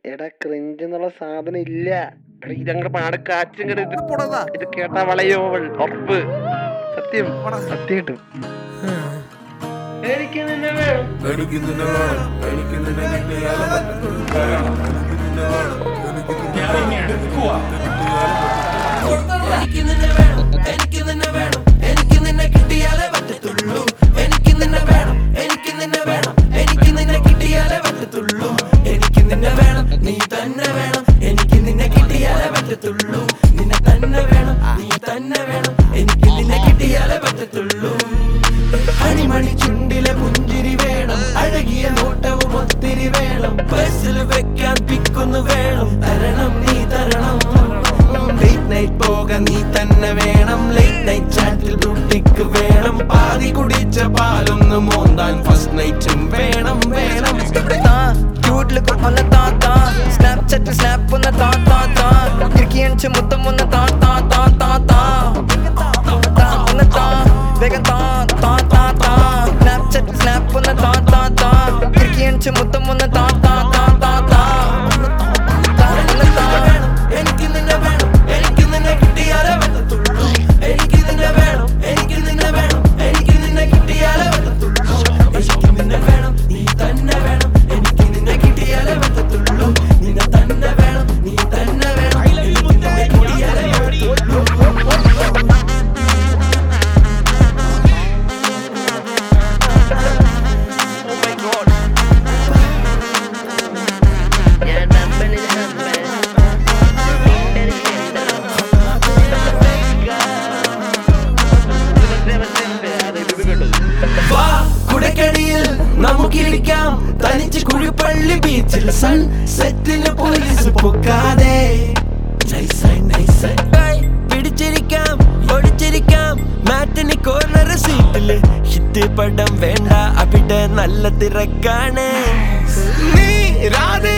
എടാ ക്രിഞ്ച് എന്നുള്ള സാധനം ഇല്ല എടാ ഇതങ്ങടെ പാട് കാറ്റും ഇത് പോടാ ഇത് കേട്ടാ വളയോ അവൾ ഉറപ്പ് സത്യം പോടാ. സത്യമായിട്ടും എനിക്ക് നിന്നെ വേണം എനിക്ക് നിന്നെ വേണം എനിക്ക് നിന്നെ കിട്ടിയാലേ പറ്റത്തുള്ളൂ. എനിക്ക് നിന്നെ വേണം എനിക്ക് നിന്നെ എനിക്ക് നിന്നെ വേണം എനിക്ക് നിന്നെ വേണം എനിക്ക് നിന്നെ കിട്ടിയാലേ പറ്റത്തുള്ളൂ എനിക്ക് നിന്നെ വേണം എനിക്ക് നിന്നെ വേണം എനിക്ക് നിന്നെ കിട്ടിയാലേ പറ്റത്തുള്ളൂ എനിക്ക് നിന്നെ വേണം നീ തന്നെ വേണം എനിക്ക് നിന്നെ കിട്ടിയാലേ പറ്റത്തുള്ളൂ നിന്നെ തന്നെ വേണം നീ തന്നെ വേണം എനിക്ക് നിന്നെ കിട്ടിയാലേ പറ്റത്തുള്ളൂ അണിമണി ചുണ്ടിലെ പുഞ്ചിരി വേണം അഴകിയ നോട്ടവും ഒത്തിരി വേണം ബസ്സിൽ വെക്കാൻ പിക്കൊന്നു വേണം തരണം നീ തരണം ലേറ്റ് നൈറ്റ് പോകാൻ നീ തന്നെ വേണം ലേറ്റ് നൈറ്റ് ചാറ്റിൽ ബ്യൂട്ടിക്ക് വേണം പാതി കുടിച്ച പാലൊന്ന് മോന്താൻ ഫസ്റ്റ് നൈറ്റും വേണം വേണം ക്യൂട്ട് ലുക്ക് ഒന്ന് താ താ സ്നാപ്ചാറ്റ് സ്നാപ്പ് ഒന്ന് താ താ താ ഇറുക്കിയണിച്ച് മുത്തം ഒന്ന് താ താ താ താ താ താ ഒന്ന് താ വേഗം താ താ താ താ സ്നാപ്ചാറ്റ് സ്നാപ്പ് ഒന്ന് താ താ താ ഇറുക്കിയണിച്ച് മുത്തം ഒന്ന് താ താ താ താ താ താ ഒന്ന് താ വേണം എനിക്ക് നിന്നെ വേണം എനിക്ക് നിന്നെ കിട്ടിയാലേ പറ്റത്തുള്ളൂ എനിക്ക് നിന്നെ വേണം എനിക്ക് നിന്നെ വേണം എനിക്ക് നിന്നെ കിട്ടിയാലേ പറ്റത്തുള്ളൂ എനിക്ക് നിന്നെ വേണം നീ തന്നെ വേണം എനിക്ക് നിന്നെ കിട്ടിയാലേ പറ്റത്തുള്ളൂ നിന്നെ തന്നെ വേണം നീ തന്നെ വേണം എനിക്ക് നിന്നെ കിട്ടിയാലേ പറ്റത്തുള്ളൂ ഞാൻ നമ്പലിൽ നമ്പൽ വാ കുടക്കടിയിൽ നമുക്കിരിക്കാം തനിച്ച് കുഴിപ്പള്ളി ബീച്ചിൽ സൺ സെറ്റിന് പോലീസ് പൊക്കാതെ നൈസായി, നൈസായി. ഏയ്, പിടിച്ചിരിക്കാം ഒടിച്ചിരിക്കാം മാറ്റിന് കോർണർ സീറ്റില് ഹിറ്റ് പടം വേണ്ട അവിടെ നല്ല തിരക്കാണ് നീ രാധ